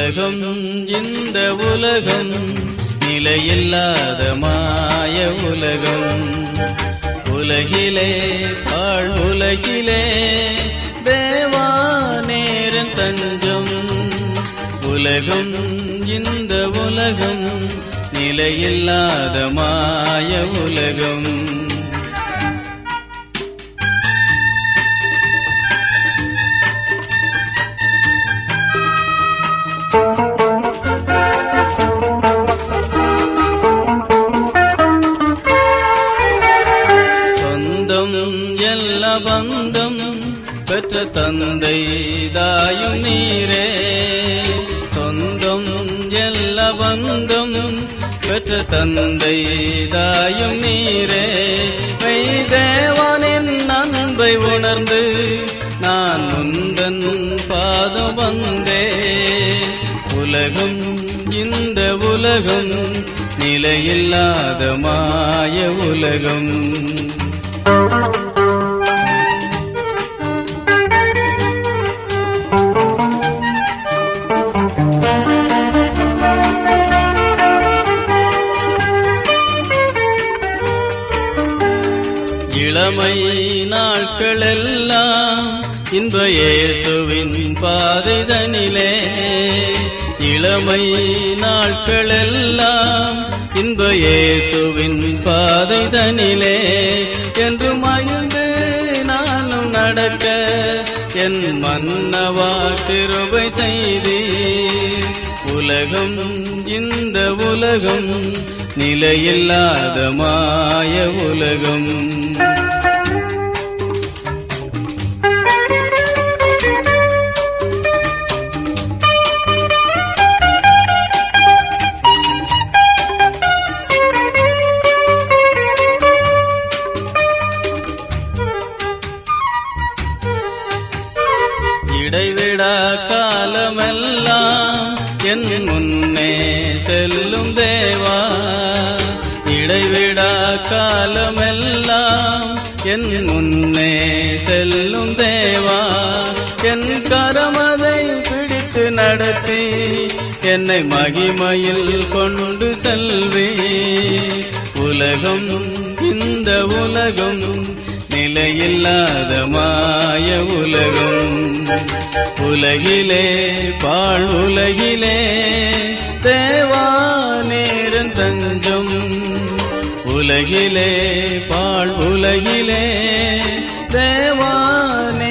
உலகம் இந்த உலகம் நிலையில்லாத மாய உலகம் உலகிலே பாழ் உலகிலே தேவா நேரன் தஞ்சம் உலகம் இந்த உலகம் நிலையில்லாத மாய உலகம் சொந்தம் எல்லா பந்தம் பெற்ற தந்தை தாயும் நீரே சொந்தம் எல்லா பந்தம் பெற்ற தந்தை தாயும் நீரே மெய் தேவானின் அன்பை உணர்ந்து நான் உந்தன் பாதம் வந்தே உலகம் இந்த உலகம் நிலையில்லாத மாய உலகம் இளமை நாட்களெல்லாம் இன்ப இயேசுவின் பாதைதனிலே இளமை நாட்களெல்லாம் இன்ப இயேசுவின் பாதைதனிலே என்று மகிழ்ந்து நானும் நடக்க என் மன்னவா கிருபை செய்தீர் உலகம் இந்த உலகம் நிலையில்லாத மாய உலகம் இடைவிடா காலமெல்லாம் என் முன்னே செல்லும் தேவா இடைவிடா காலமெல்லாம் என் முன்னே செல்லும் தேவா என் கரமதை பிடித்து நடத்தி என்னை மகிமையில் கொண்டு செல்வே உலகம் இந்த உலகம் நிலையில்லாத மாய உலகம் உலகிலே பாழ் உலகிலே தேவா நேரன் தஞ்சம் உலகிலே பாழ் உலகிலே தேவா